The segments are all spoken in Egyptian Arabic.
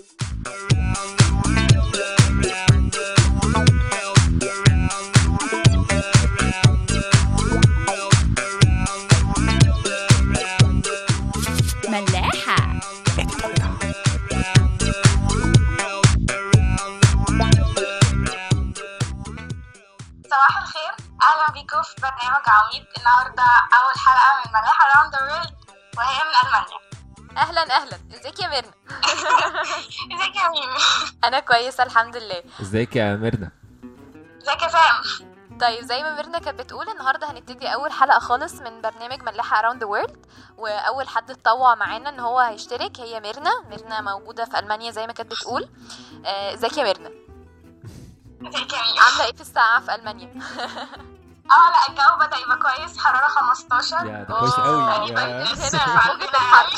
ملاحة صباح الخير اهلا بيكم في برنامج عميد النهارده اول حلقه من ملاحه راوند ذا وورلد وهي من المانيا اهلا اهلا ازيك يا ميرنا ازيك يا ميمي انا كويسه الحمد لله ازيك يا ميرنا ازيك يا سام طيب زي ما ميرنا كانت بتقول النهارده هنبتدي اول حلقه خالص من برنامج ملاحه اراوند ذا وورلد واول حد اتطوع معانا ان هو هيشترك هي ميرنا ميرنا موجوده في المانيا زي ما كانت بتقول آه، ازيك يا ميرنا ازيك يا ميمي عامله ايه في الساعه في المانيا اه لا الجو بدا يبقى كويس حراره 15 يا ده كويس قوي تقريبا يا لسه هنا عندنا موجة الحر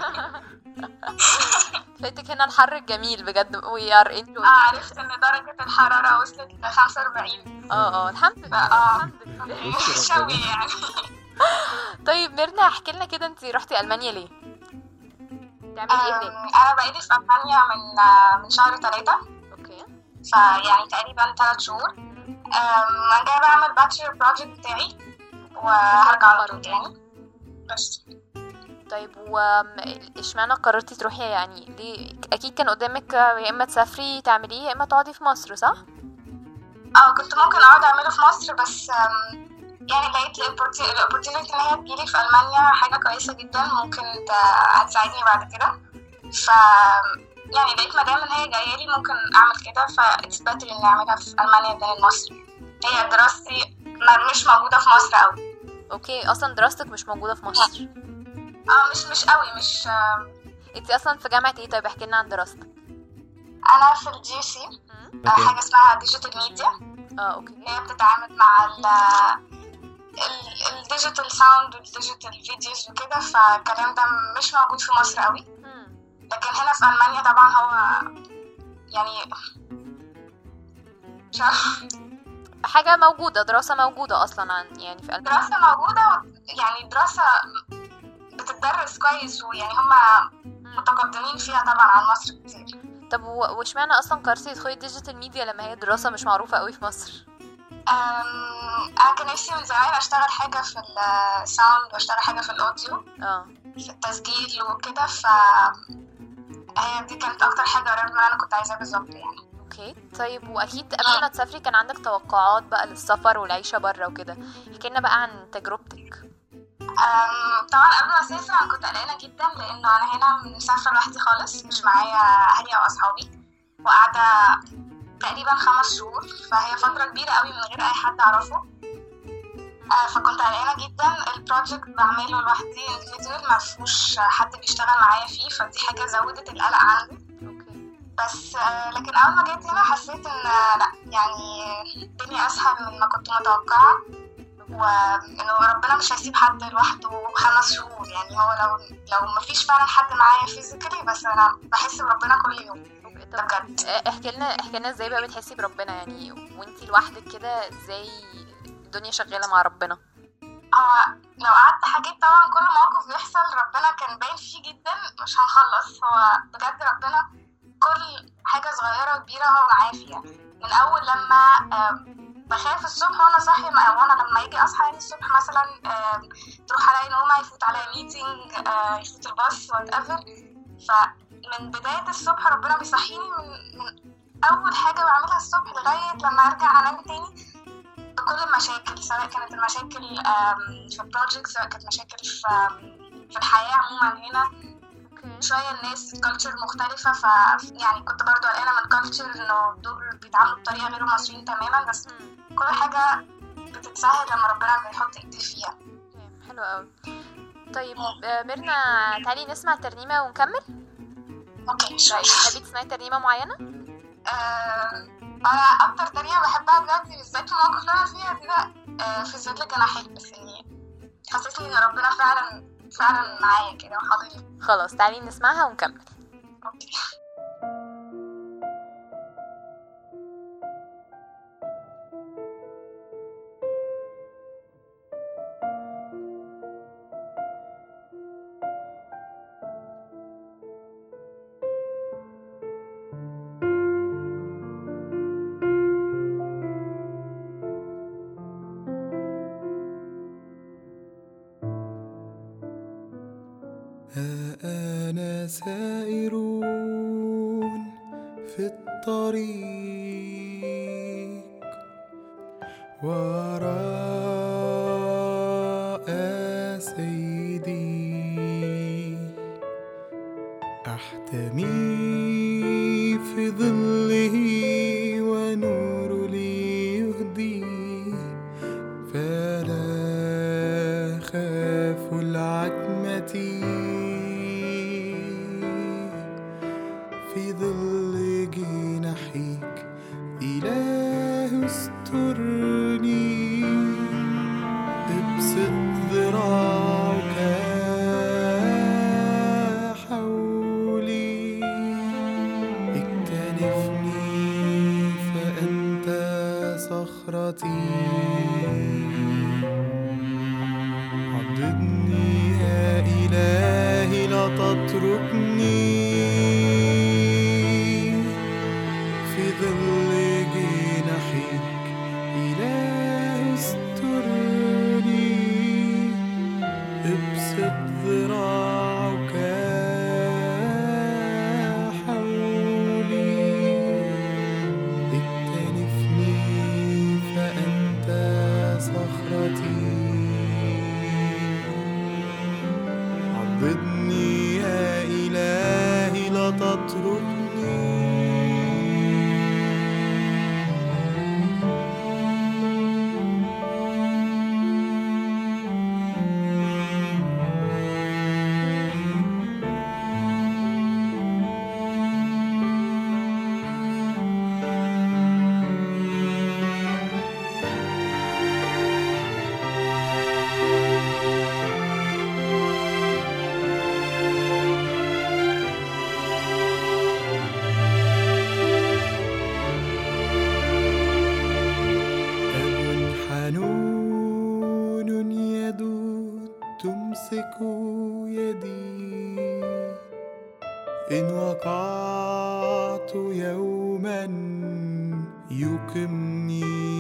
فاتك هنا الحر الجميل بجد وي ار اه انجوي عرفت ان درجه الحراره وصلت ل 45 اه اه الحمد لله اه الحمد لله شوي يعني طيب ميرنا احكي لنا كده انت رحتي المانيا ليه تعملي ايه هناك أم، انا بقالي في المانيا من آه، من شهر ثلاثة اوكي فيعني تقريبا ثلاث شهور أم، انا جايه بعمل باتشر بروجكت بتاعي وهرجع على طول تاني بس طيب واشمعنى قررتي تروحي يعني ليه اكيد كان قدامك يا اما تسافري تعمليه يا اما تقعدي في مصر صح اه كنت ممكن اقعد اعمله في مصر بس أم، يعني لقيت الاوبورتيونيتي ان هي تجيلي في المانيا حاجه كويسه جدا ممكن ت- هتساعدني بعد كده ف يعني لقيت مادام ان هي جايه لي ممكن اعمل كده فاتس باتر اني اعملها في المانيا تاني مصر هي دراستي ما- مش موجوده في مصر قوي اوكي اصلا دراستك مش موجوده في مصر اه مش مش قوي مش آم، انت اصلا في جامعه ايه طيب احكي لنا عن دراستك انا في الجي سي مم. اوكي حاجه اسمها ديجيتال ميديا اه اوكي هي بتتعامل مع ال الديجيتال ساوند والديجيتال فيديوز وكده فالكلام ده مش موجود في مصر قوي مم. لكن هنا في ألمانيا طبعا هو يعني مش عارفة. حاجه موجوده دراسه موجوده اصلا عن يعني في المانيا دراسة موجودة و- يعني دراسة بتتدرس كويس ويعني هما مم. متقدمين فيها طبعا عن مصر كتير طب و- واشمعنى اصلا قررتي تدخلي ديجيتال ميديا لما هي دراسه مش معروفه قوي في مصر أم، أنا كان نفسي من زمان أشتغل حاجة في الساوند وأشتغل حاجة في الأوديو اه في التسجيل وكده ف هي دي كانت أكتر حاجة قريبة من اللي أنا كنت عايزاه بالظبط يعني اوكي طيب واكيد قبل ما تسافري كان عندك توقعات بقى للسفر والعيشه بره وكده احكي لنا بقى عن تجربتك أم، طبعا قبل ما اسافر انا كنت قلقانه جدا لانه انا هنا مسافره لوحدي خالص مش معايا اهلي او اصحابي وقاعده تقريبا خمس شهور فهي فتره كبيره قوي من غير اي حد اعرفه آه، فكنت قلقانه جدا البروجكت بعمله لوحدي individual ما فيهوش حد بيشتغل معايا فيه فدي حاجه زودت القلق عندي اوكي بس آه، لكن اول ما جيت هنا حسيت ان آه، لا يعني الدنيا اسهل من ما كنت متوقعه وانه ربنا مش هيسيب حد لوحده خمس شهور يعني هو لو لو ما فيش فعلا حد معايا فيزيكالي بس انا بحس بربنا كل يوم اوكي ده طب بجد آه، احكي لنا احكي لنا ازاي بقى بتحسي بربنا يعني وانتي لوحدك كده ازاي الدنيا شغاله مع ربنا هو لو قعدت حكيت طبعا كل موقف بيحصل ربنا كان باين فيه جدا مش هنخلص هو بجد ربنا كل حاجة صغيرة وكبيرة هو معايا فيها من أول لما آم، بخاف الصبح وأنا صاحية م- وأنا لما يجي أصحى يعني الصبح مثلا آم، تروح عليا نومة يفوت عليا ميتنج يفوت الباص وات ايفر فمن بداية الصبح ربنا بيصحيني من, من أول حاجة بعملها الصبح لغاية لما أرجع أنام تاني بكل المشاكل سواء كانت المشاكل آم، في البروجكت سواء كانت مشاكل في آم، في الحياة عموما هنا اوكي شوية الناس كالتشر مختلفة ف يعني كنت برضو قلقانة من كالتشر انه دول بيتعاملوا بطريقة غير المصريين تماما بس كل حاجة بتتسهل لما ربنا بيحط ايديه فيها حلو قوي طيب آه، ميرنا تعالي نسمع ترنيمه ونكمل اوكي طيب شوية تحبي تسمعي ترنيمه معينه آه، انا اكتر ترنيمة بحبها بجد بالذات في الموقف اللي انا فيها دي ده آه، في ذات الجناحين بس يعني حسسني ان ربنا فعلا فعلا معايا كده وحاضر خلاص تعالي نسمعها ونكمل اوكي في الطريق وراء سيدي أحتمي في ظله ونور لي يهدي فلا خاف العتمة في ظل جناحيك إله استرني ابسط ذراعك حولي اكتنفني فأنت صخرتي عضدني يا إلهي لا تتركني في ظل جناحيك إله استرني ابسط ذراعك حولي اكتنفني فأنت صخرتي عضدني يا إلهي لا تتركني أب حنون يدود تمسك يدي إن وقعت يوما يقمني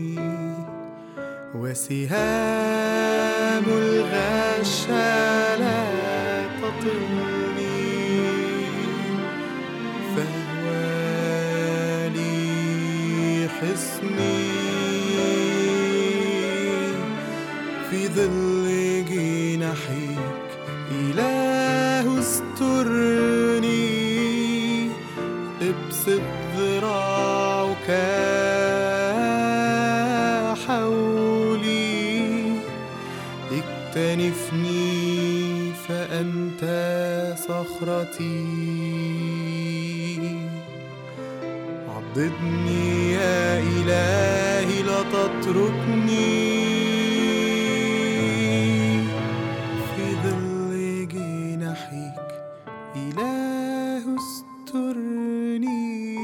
وسهام الغش لا تطلني فهو لي حصني في ظل جناحيك إله استرني ابسط ذراعك حولي اكتنفني فأنت صخرتي عضدني يا إلهي لا تتركني في ظل جناحيك إله استرني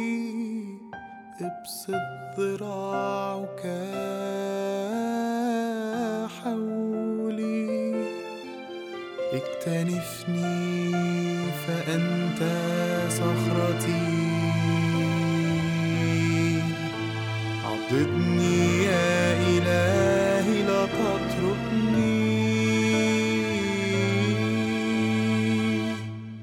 ابسط ذراعك حولي اكتنفني فأنت صخرتي عضدني يا إلهي لا تتركني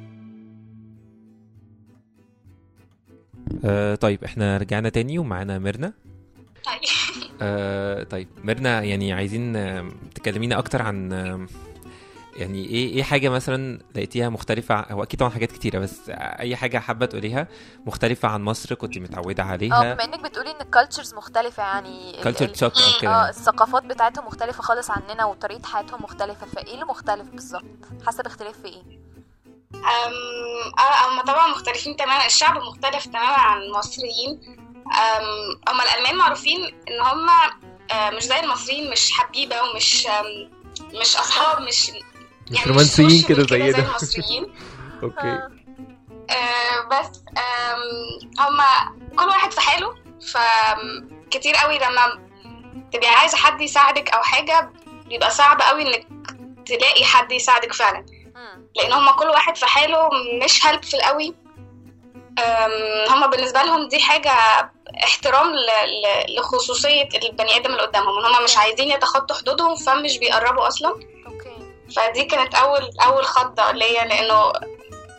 آه طيب احنا رجعنا تاني ومعانا ميرنا طيب. آه طيب ميرنا يعني عايزين آه، تكلمينا اكتر عن آه، يعني ايه ايه حاجه مثلا لقيتيها مختلفه ع- هو اكيد طبعا حاجات كتيره بس اي حاجه حابه تقوليها مختلفه عن مصر كنت متعوده اه عليها بما انك بتقولي ان الكالتشرز مختلفه يعني ال- كالتشر ال- شوك او اه كده الثقافات بتاعتهم مختلفة خالص عننا وطريقة حياتهم مختلفة فايه اللي مختلف بالظبط حسب اختلاف في ايه أم آه، هم طبعا مختلفين تماما الشعب مختلف تماما عن المصريين أم هم الألمان معروفين إن هم آه، مش زي المصريين مش حبيبة ومش آم، مش أصحاب مش مش رومانسيين social كده زينا زي المصريين اوكي آه. آه، بس آم، هما كل واحد في حاله فكتير قوي لما تبقي عايزة حد يساعدك أو حاجة بيبقى صعب قوي إنك تلاقي حد يساعدك فعلا مم. لان هما كل واحد في حاله مش هيلبفul قوي أم، هما بالنسبه لهم دي حاجه احترام ل- ل- لخصوصيه البني ادم اللي قدامهم ان هما مش عايزين يتخطوا حدودهم فمش بيقربوا اصلا اوكي فدي كانت اول اول خضه ليا لانه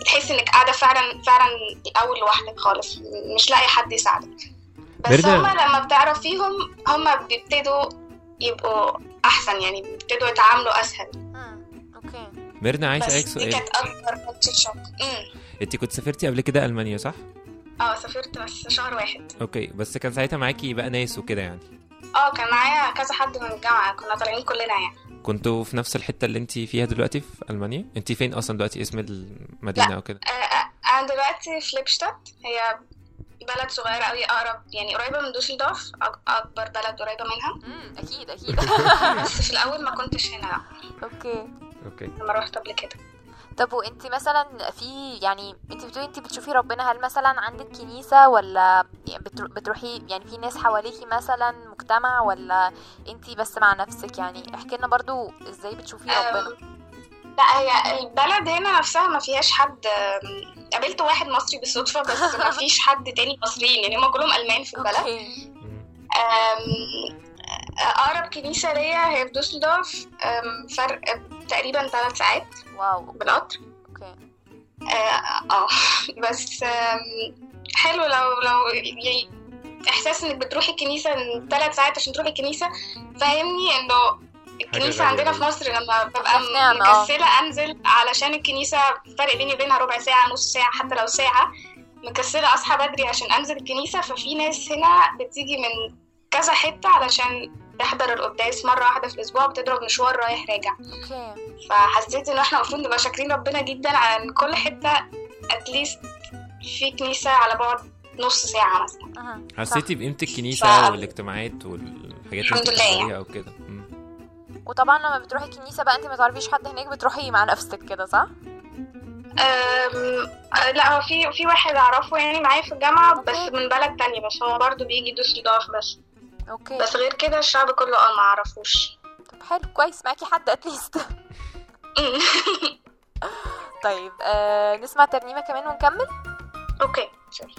بتحسي انك قاعده فعلا فعلا الاول لوحدك خالص مش لاقي حد يساعدك بس ميرنا. هما لما بتعرفيهم هما بيبتدوا يبقوا احسن يعني بيبتدوا يتعاملوا اسهل مم. اوكي ميرنا عايز بس اسالك دي سؤال كانت اكبر نقطه شوك أمم. انت كنت سافرتي قبل كده المانيا صح اه سافرت بس شهر واحد اوكي بس كان ساعتها معاكي بقى ناس وكده يعني اه كان معايا كذا حد من الجامعه كنا طالعين كلنا يعني كنتوا في نفس الحته اللي انت فيها دلوقتي في المانيا انت فين اصلا دلوقتي اسم المدينه او كده آه، آه، انا دلوقتي في ليبشتات هي بلد صغيرة قوي أقرب يعني قريبة من دوسلدورف أك- أكبر بلد قريبة منها مم. اكيد اكيد بس في الأول ما كنتش هنا لا اوكي اوكي لما روحت قبل كده طب وانت مثلا في يعني انت بتقولي انت بتشوفي ربنا هل مثلا عندك كنيسة ولا يعني بترو- بتروحي يعني في ناس حواليكي مثلا مجتمع ولا انت بس مع نفسك يعني احكي لنا برضو ازاي بتشوفي ربنا أم، لا هي البلد هنا نفسها ما فيهاش حد أم، قابلت واحد مصري بالصدفة بس ما فيش حد تاني مصريين يعني هم كلهم ألمان في البلد اوكي مم. أم، أقرب كنيسة ليا هي في دوسلدورف أم، فرق تقريبا ثلاث ساعات واو اوكي بالقطر اوكي اه آه. بس آم، حلو لو لو يعني احساس انك بتروحي الكنيسه ثلاث ساعات عشان تروحي الكنيسه فاهمني انه الكنيسه غالية عندنا أوي. في مصر لما ببقى في نعمة، آه. مكسله انزل علشان الكنيسه فرق بيني وبينها ربع ساعه نص ساعه حتى لو ساعه مكسله اصحى بدري عشان انزل الكنيسه ففي ناس هنا بتيجي من كذا حته علشان تحضر القداس مره واحده في الاسبوع بتضرب مشوار رايح راجع اوكي فحسيت ان احنا المفروض نبقى شاكرين ربنا جدا على ان كل حته اتليست في كنيسه على بعد نص ساعه مثلا أها. حسيتي بقيمه الكنيسه ف- والاجتماعات والحاجات اللي الحمد انت لله يعني. بتعمليها او كده مم. وطبعا لما بتروحي الكنيسة بقى انت ما تعرفيش حد هناك بتروحي مع نفسك كده صح؟ أم... آه، لا هو في في واحد اعرفه يعني معايا في الجامعه بس أوكي. من بلد تانية بس هو برضه بيجي دوسلدورف بس اوكي بس غير كده الشعب كله اه ما اعرفوش طب حلو كويس معاكي حد اتليست طيب آه نسمع ترنيمة كمان ونكمل اوكي سوري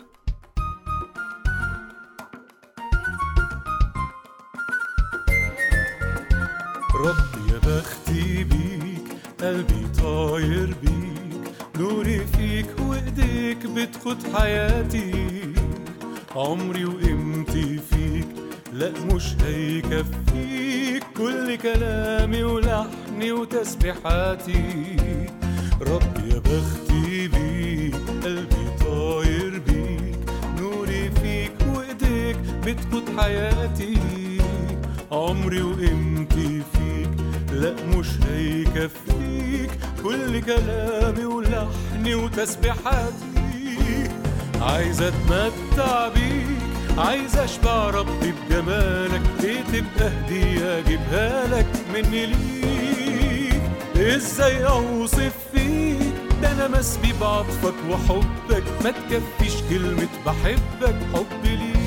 رب يا بختي بيك قلبي طاير بيك نوري فيك وايديك بتخد حياتي عمري وقيمتي فيك لا مش هيكفيك كل كلامي ولحني وتسبيحاتي رب يا بختي بيك قلبي طاير بيك نوري فيك وايديك بتقود حياتي عمري وقيمتي فيك لا مش هيكفيك كل كلامي ولحني وتسبيحاتي عايز اتمتع بيك عايز اشبع ربي بجمالك ليه تبقى هدية اجيبها لك مني ليك ازاي اوصف فيك ده انا مسبي بعطفك وحبك ما تكفيش كلمة بحبك حبي ليك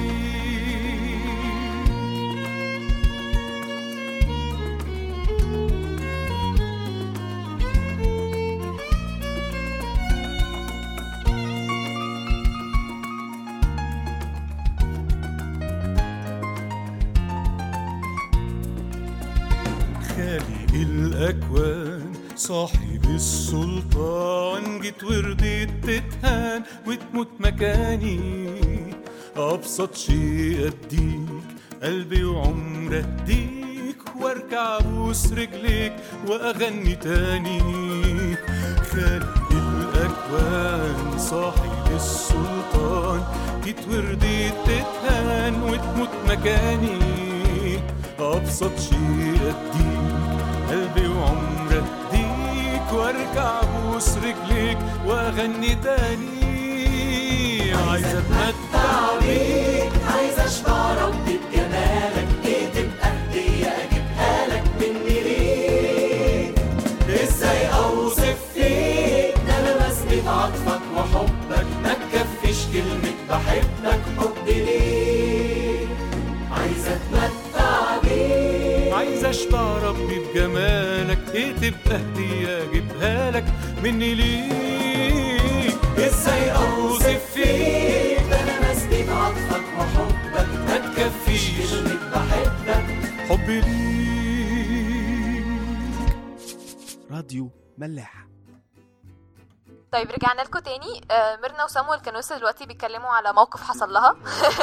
خالق الأكوان صاحب السلطان جيت ورضيت تتهان وتموت مكاني أبسط شيء أديك قلبي وعمر أديك واركع ابوس رجليك وأغني تاني خالق الأكوان صاحب السلطان جيت ورضيت تتهان وتموت مكاني أبسط شيء أديك قلبي وعمر أديك وأرجع أبوس رجليك وأغني تاني عايز أتمتع بيك عايز اشبع ربي بجمالك ايه تبقى هدية اجيبها لك مني ليك ازاي اوصف فيك ده انا مسبي عطفك وحبك ما تكفيش كلمة بحبك حبي ليك عايز اتمتع بيك عايز أشبع ربي بجمالك إيه تبقى هدية أجيبها لك مني ليك ازاي اوصف فيك ده انا مسبي عطفك وحبك ما تكفيش كلمة بحبك حبي ليك راديو ملاح طيب رجعنا لكم تاني آه، ميرنا وسامويل كانوا لسه دلوقتي بيتكلموا على موقف حصل لها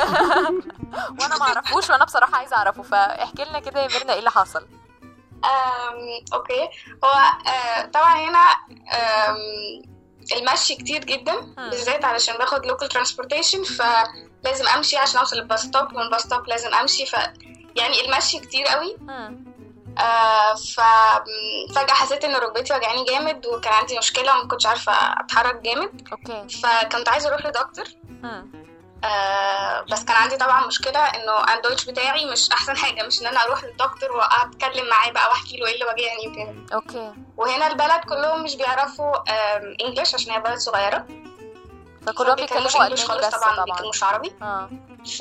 وانا ما اعرفوش وانا بصراحه عايزه اعرفه فاحكي لنا كده يا ميرنا ايه اللي حصل أم، اوكي هو آه، طبعا هنا أم، المشي كتير جدا بالذات علشان باخد لوكال ترانسبورتيشن فلازم امشي عشان اوصل للباص ستوب ومن الباص ستوب لازم امشي ف يعني المشي كتير قوي مم. آه ف فجأة حسيت ان ركبتي وجعاني جامد وكان عندي مشكلة وما كنتش عارفة اتحرك جامد اوكي فكنت عايزة اروح لدكتور مم. آه بس كان عندي طبعا مشكلة انه الدويتش بتاعي مش احسن حاجة مش ان انا اروح للدكتور واقعد اتكلم معاه بقى واحكي له ايه اللي واجعني وكده اوكي وهنا البلد كلهم مش بيعرفوا آم، انجلش عشان هي بلد صغيرة فكلهم فبيتكلموش بيتكلموا انجلش الماني خالص بس طبعا طبعا بيتكلموش عربي اه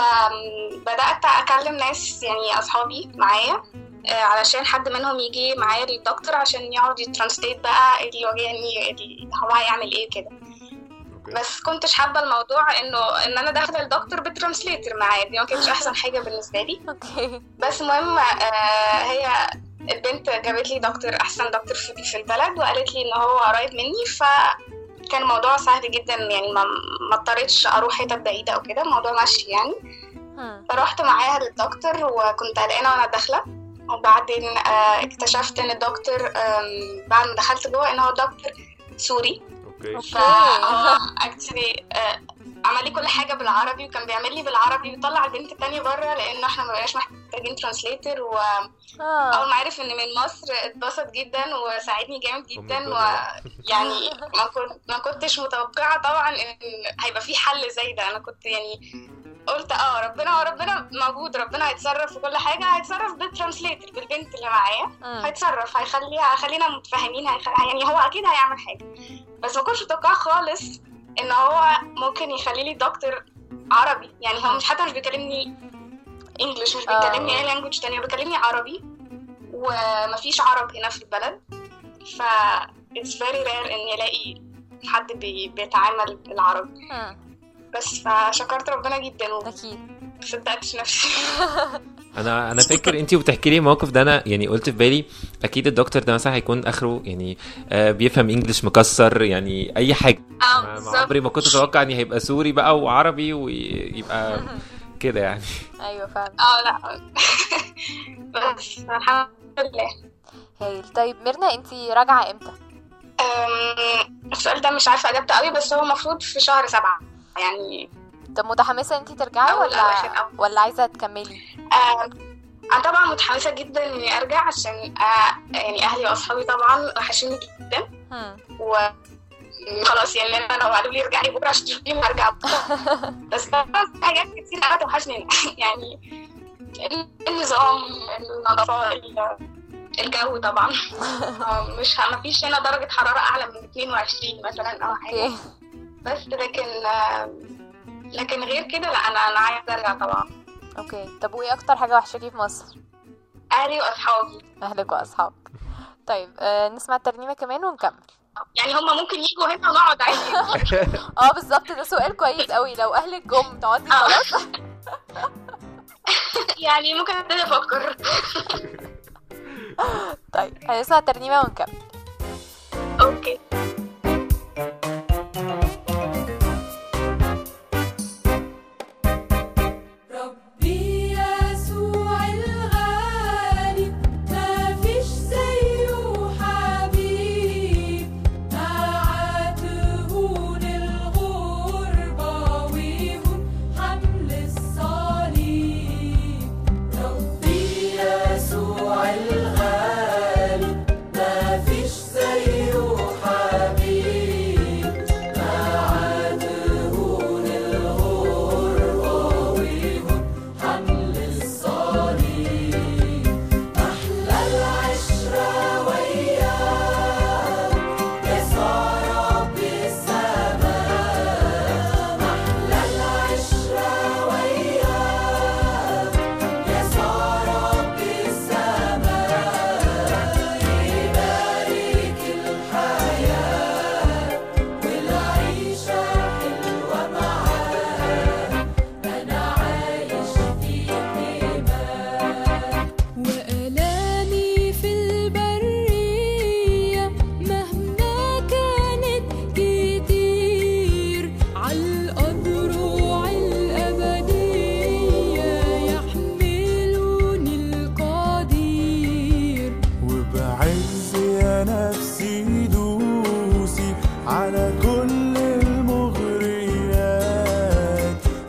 فبدأت أكلم ناس يعني أصحابي معايا آه، علشان حد منهم يجي معايا للدكتور عشان يقعد يترانسليت بقى اللي واجهني اللي هو هيعمل ايه كده بس كنتش حابة الموضوع انه ان انا داخلة الدكتور بترانسليتر معايا دي ما كانتش احسن حاجة بالنسبة لي اوكي بس المهم آه، هي البنت جابت لي دكتور احسن دكتور في في البلد وقالت لي ان هو قريب مني فكان الموضوع سهل جدا يعني ما ما اضطريتش اروح حتت بعيده او كده الموضوع ماشي يعني مم. فرحت معاها للدكتور وكنت قلقانه وانا داخله وبعدين آه، اكتشفت ان الدكتور آم، بعد ما دخلت جوه ان هو دكتور سوري اوكي اوكي فهو اكشلي عمل لي كل حاجه بالعربي وكان بيعمل لي بالعربي ويطلع البنت التانية بره لان احنا ما بقاش محتاجين ترانسليتر و اه اول ما عرف ان من مصر اتبسط جدا وساعدني جامد جدا God. ويعني ما كنت ما كنتش متوقعه طبعا ان هيبقى في حل زي ده انا كنت يعني قلت اه ربنا ربنا موجود ربنا هيتصرف في كل حاجه هيتصرف بالترانسليتر بالبنت اللي معايا مم. هيتصرف هيخليها هيخلينا متفاهمين هيخ... يعني هو اكيد هيعمل حاجه بس ما كنتش متوقعه خالص ان هو ممكن يخلي لي دكتور عربي يعني هو مش حتى مش بيكلمني انجلش مش آه. بيكلمني اي لانجوج تانية بيكلمني عربي ومفيش عرب هنا في البلد ف it's very rare ان يلاقي حد بي... بيتعامل بالعربي مم. بس فشكرت ربنا جدا اكيد وصدقتش نفسي انا انا فاكر انت وبتحكي لي الموقف ده انا يعني قلت في بالي اكيد الدكتور ده مثلا هيكون اخره يعني آه بيفهم انجلش مكسر يعني اي حاجه اه ما- ما بالظبط عمري ما كنت اتوقع ان هيبقى سوري بقى وعربي ويبقى كده يعني ايوه فعلا اه لا بس الحمد لله هايل طيب ميرنا انت راجعه امتى أم، السؤال ده مش عارفة اجابته قوي بس هو المفروض في شهر سبعة يعني طب متحمسه انت ترجعي أول ولا أواخر أول. ولا عايزه تكملي أم، انا طبعا متحمسة جدا اني ارجع عشان آه، يعني اهلي واصحابي طبعا وحشوني جدا مم. و خلاص يعني انا لو قالوا لي ارجعي بكره عشان تشوفيني هرجع بكره بس طبعا في حاجات كتير قوي توحشني يعني النظام النظافه ال- الجو طبعا آه، مش ه- مفيش هنا درجه حراره اعلى من 22 مثلا او حاجه اوكي بس لكن آه، لكن غير كده لا انا انا عايزه ارجع طبعا اوكي طب وايه اكتر حاجه وحشاكي في مصر اهلي واصحابي اهلك واصحابك طيب آه نسمع الترنيمه كمان ونكمل يعني هم ممكن يجوا هنا ونقعد عادي اه بالظبط ده سؤال كويس قوي لو اهلك جم تقعدي آه. خلاص يعني ممكن ابتدي افكر طيب هنسمع الترنيمه ونكمل اوكي ربي يسوع الغالي ما فيش زيه حبيب معاته للغربة ويهون حمل الصليب ربي يسوع الغالي ما فيش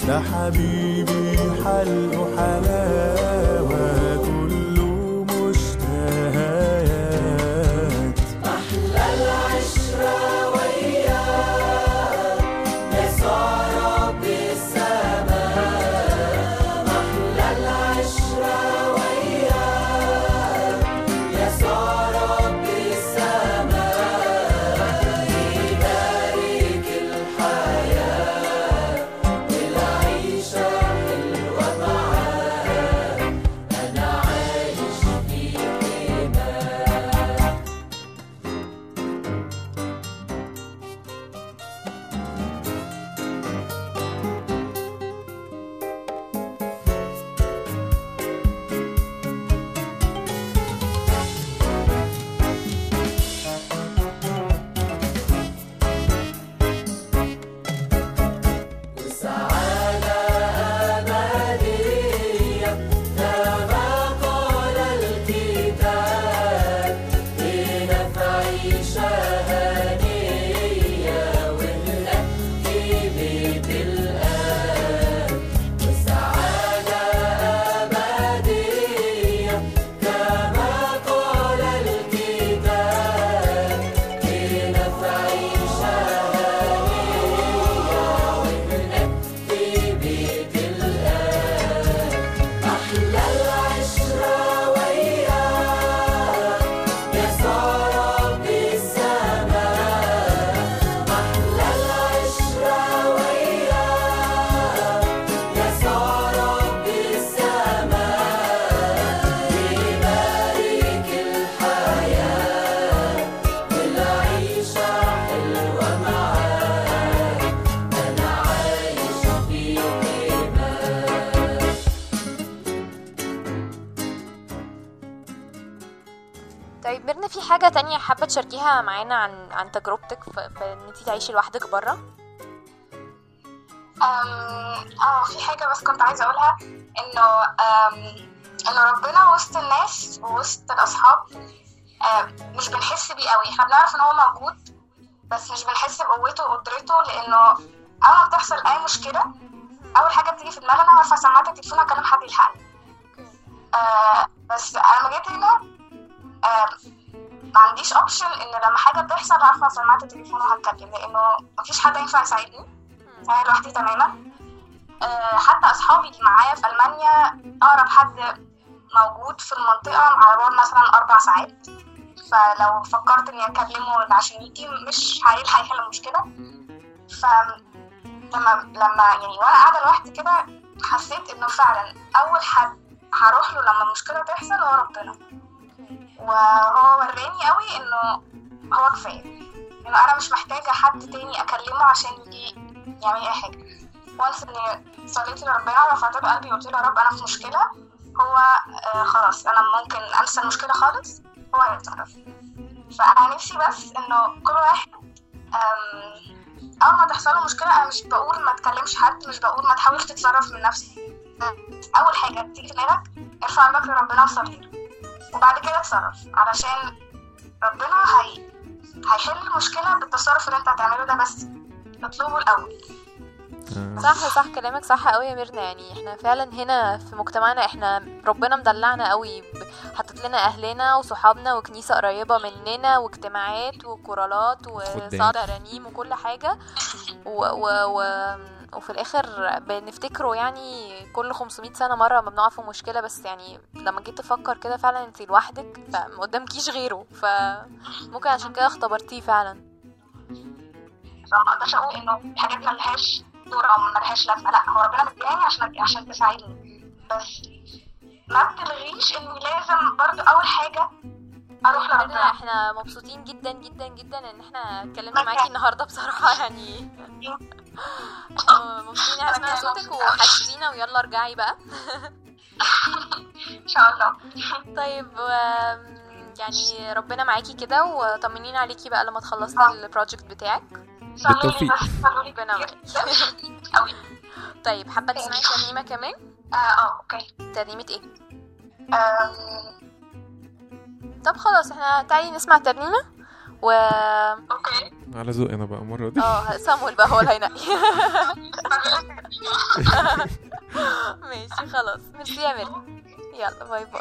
ده حبيبي حلقه حلاوة كله مشتهيات أحلى العشرة وياك يسوع رب السماء أحلى العشرة وياك يسوع رب السماء يبارك الحياة والعيشة حلوة معاك أنا عايش في حماك وسعادة أبدية كما قال الكتاب هنا في عيشة هنية ونأتي بيت الآب وسعادة أبدية كما قال الكتاب هنا في عيشة في بيت الآب أحلى العشرة وياك يسوع رب السماء أحلى العشرة وياك يسوع رب السماء يبارك الحياة والعيشة حلوة معاك أنا عايش في حماك طيب ميرنا في حاجة تانية حابة تشاركيها معانا عن عن تجربتك في, في ان انتي تعيشي لوحدك بره أم، اه في حاجة بس كنت عايزة أقولها إنه أم، إنه ربنا وسط الناس ووسط الأصحاب أم، مش بنحس بيه قوي احنا بنعرف إن هو موجود بس مش بنحس بقوته وقدرته لأنه أول ما بتحصل أي مشكلة أول حاجة بتيجي في دماغنا وارفع سماعة التليفون أكلم حد يلحقني آه بس أنا لما جيت هنا آه ما عنديش اوبشن ان لما حاجه بتحصل هرفع سماعه التليفون وهتكلم لانه مفيش حد ينفع يساعدني انا لوحدي تماما آه، حتى اصحابي اللي معايا في المانيا اقرب حد موجود في المنطقه على بعد مثلا اربع ساعات فلو فكرت اني اكلمه عشان يجي مش هيلحق يحل المشكله ف لما لما يعني وانا قاعده لوحدي كده حسيت انه فعلا اول حد هروح له لما المشكله تحصل هو ربنا وهو وراني قوي انه هو كفايه انه انا مش محتاجه حد تاني اكلمه عشان يجي يعمل اي حاجه وانس اني صليت لربنا ورفعت له قلبي وقلت له يا رب انا في مشكله هو آه خلاص انا ممكن انسى المشكله خالص هو هيتصرف فانا نفسي بس انه كل واحد أم، اول ما تحصل له مشكله انا مش بقول ما تكلمش حد مش بقول ما تحاولش تتصرف من نفسك اول حاجه تيجي في دماغك ارفع قلبك لربنا وصلي له وبعد كده اتصرف علشان ربنا هي هيحل المشكله بالتصرف اللي انت هتعمله ده بس اطلبه الاول آه. صح صح كلامك صح قوي يا ميرنا يعني احنا فعلا هنا في مجتمعنا احنا ربنا مدلعنا قوي ب- حاطط لنا اهلنا وصحابنا وكنيسه قريبه مننا واجتماعات وكورالات وصعد رنيم وكل حاجه و و و وفي الاخر بنفتكره يعني كل 500 سنه مره ما بنقع في مشكله بس يعني لما جيت تفكر كده فعلا انت لوحدك فما قدامكيش غيره فممكن عشان كده اختبرتيه فعلا فما اقدرش اقول انه حاجات ملهاش دور او ملهاش لازمه لا هو ربنا مدياني عشان عشان تساعدني بس ما بتلغيش اني لازم برضو اول حاجه اروح ميرنا لربنا احنا مبسوطين جدا جدا جدا ان احنا اتكلمنا معاكي النهارده بصراحه يعني احنا مبسوطين ان احنا سمعنا صوتك وحشتينا ويلا ارجعي بقى ان شاء الله طيب و- يعني ربنا معاكي كده وطمنينا عليكي بقى لما تخلصي آه. البروجكت بتاعك صلوا لي بالتوفيق. بس صلوا لي ربنا كتير معاكي جدا قوي طيب حابه تسمعي ترنيمه كمان اه اه اوكي ترنيمه ايه آم، طب خلاص احنا تعالي نسمع ترنيمه و اوكي على ذوقي انا بقى المره دي اه سامويل بقى هو اللي هينقي صلوا لي ماشي خلاص ميرسي يا ميرنا يلا باي باي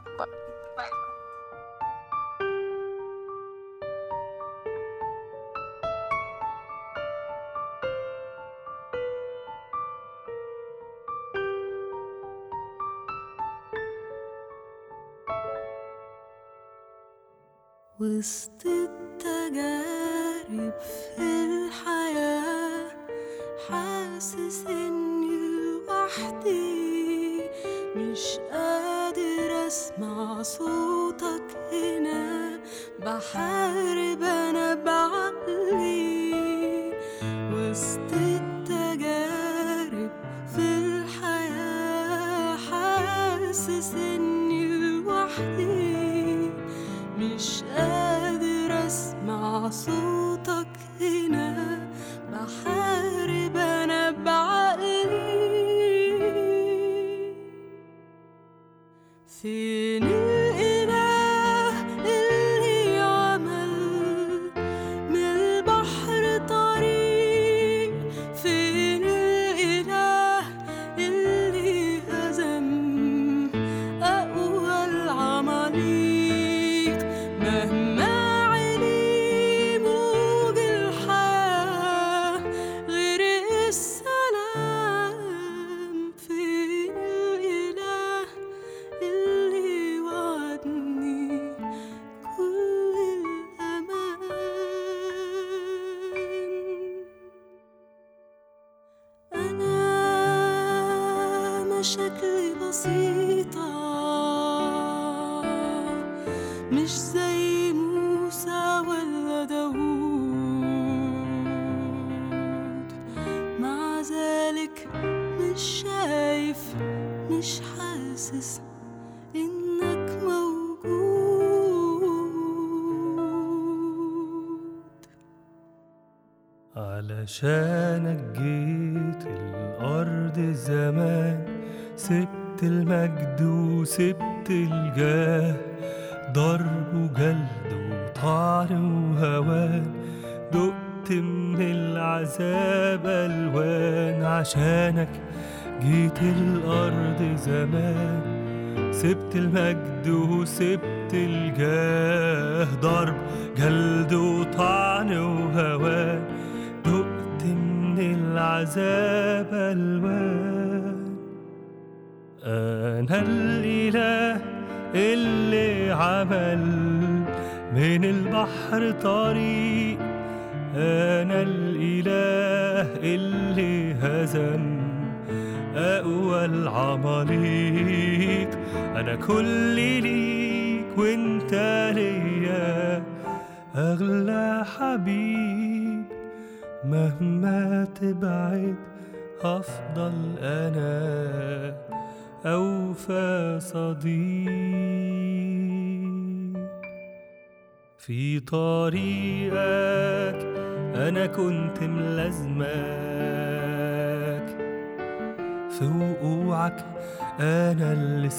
وسط التجارب في الحياة حاسس اني لوحدي مش قادر اسمع صوتك هنا بحارب انا بعقلي وسط التجارب في الحياة حاسس اني لوحدي مش قادر اسمع صوتك هنا بحارب انا بعقلي فين الاله اللي عمل من البحر طريق فين الاله اللي هزم أقوى العماليق مهما علي موج الحياة غرق السلام فين الإله اللي وعدني كل الأمان أنا مشاكلي بسيطة مش زي موسى ولا داوود مع ذلك مش شايف مش حاسس إنك موجود علشانك جيت الأرض زمان سبت المجد وسبت الجاه ضرب وجلد وطعن وهوان دقت من العذاب ألوان عشانك جيت الأرض زمان سبت المجد وسبت الجاه ضرب جلد وطعن وهوان دقت من العذاب ألوان أنا الإله اللي عمل من البحر طريق أنا الإله اللي هزم أقوى العماليق أنا كل ليك وانت ليا أغلى حبيب مهما تبعد أفضل أنا أوفى صديق في طريقك أنا كنت ملازمك في وقوعك أنا اللي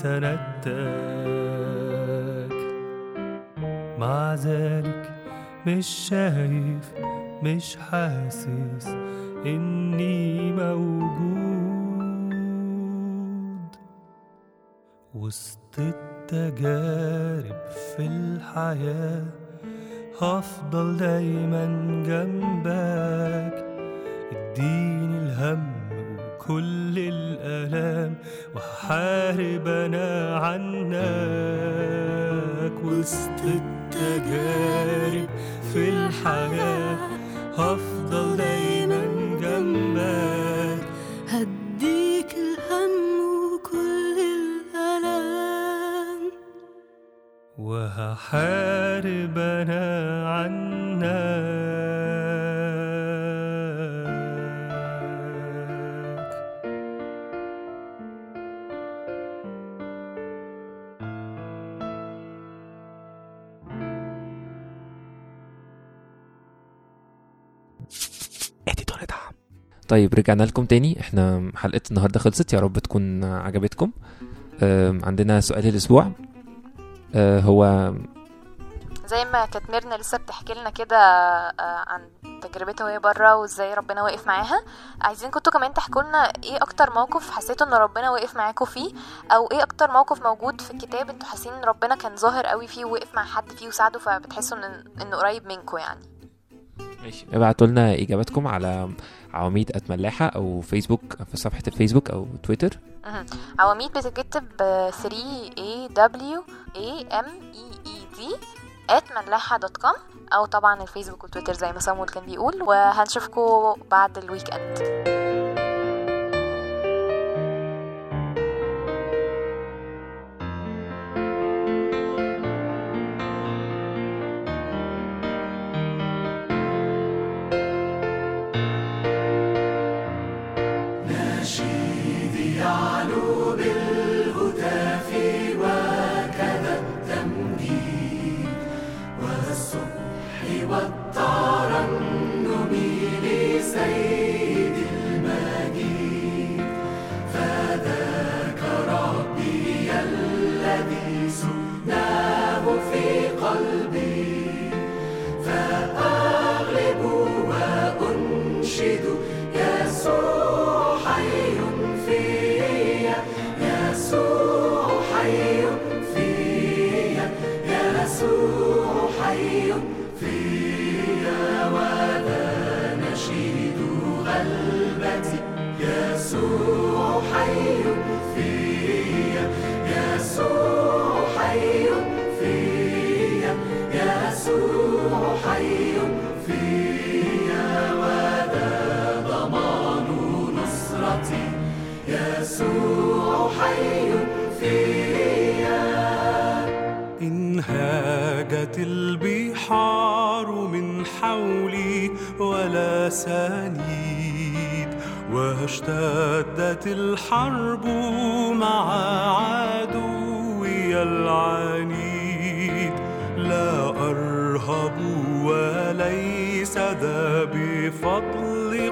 سندتك مع ذلك مش شايف مش حاسس إني موجود وسط التجارب في الحياة هفضل دايما جنبك اديني الهم وكل الآلام وهحارب أنا عنك وسط التجارب في الحياة هفضل دايما جنبك هديك الهم وكل الألام وهحارب أنا عنك طيب رجعنا لكم تاني احنا حلقة النهاردة خلصت يا رب تكون عجبتكم آم، عندنا سؤال الأسبوع آه، هو زي ما كانت ميرنا لسه بتحكي لنا كده آه، عن تجربتها وهي بره وازاي ربنا واقف معاها عايزين كنتوا كمان تحكوا لنا ايه اكتر موقف حسيتوا ان ربنا واقف معاكم فيه او ايه اكتر موقف موجود في الكتاب انتوا حاسين ان ربنا كان ظاهر قوي فيه ووقف مع حد فيه وساعده فبتحسوا ان انه قريب منكم يعني ماشي ابعتوا لنا اجاباتكم على عواميد اتملاحه او فيسبوك في صفحه الفيسبوك او تويتر مهم. عواميد بتتكتب ب 3 a w a m e e d at ملاحة دوت كوم او طبعا الفيسبوك وتويتر زي ما صامول كان بيقول وهنشوفكم بعد الويك اند نشيدي يعلو بالهتاف وكذا التمجيد والصبح والترنم لسيد المجيد فذاك ربي الذي سكناه في قلبي فأغلب وأنشد يسوع حي فيا يسوع حي فيا يسوع حي فيا وذا نشيد غلبتي يسوع حي فيا يسوع حي فيا يسوع حي فيا وذا ضمان نصرتي يسوع حي فيا إن هاجت البحار من حولي ولا سنيد واشتدت الحرب مع عدوي العنيد لا أرهب وليس ذا بفضل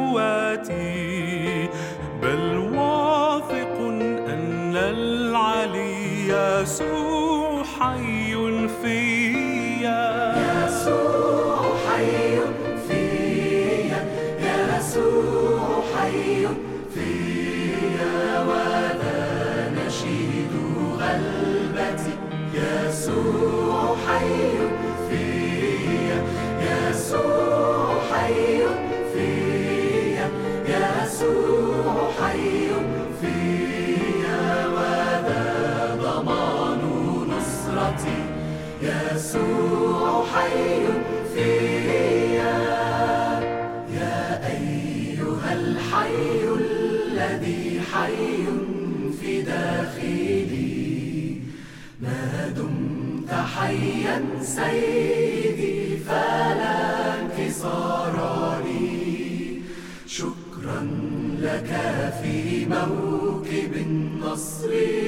قوتي بل واثق أن العلي يسوع حي فيا يسوع حي فيا يسوع حي فيا وذا نشيد غلبتي يسوع حي فيا يسوع حي فيا يسوع حي فيا وذا ضمان نصرتي يسوع حي فيا يا أيها الحي الذي حي في داخلي ما دمت حيا سيدي فلا انكسار لي شكرا لك في موكب النصر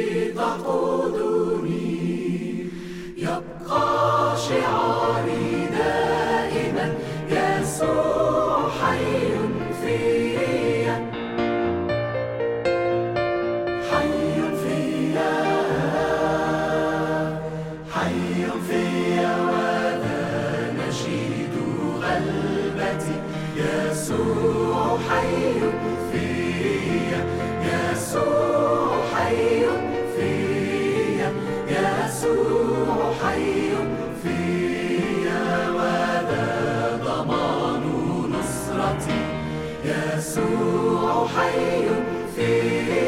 تقودني يبقى شعاري دائما يسوع حي فيا حي فيا حي فيا ولا نشيد غلبتي يسوع حي فيا يسوع حي فيا يسوع حي فيا وذا ضمان نصرتي يسوع حي فيا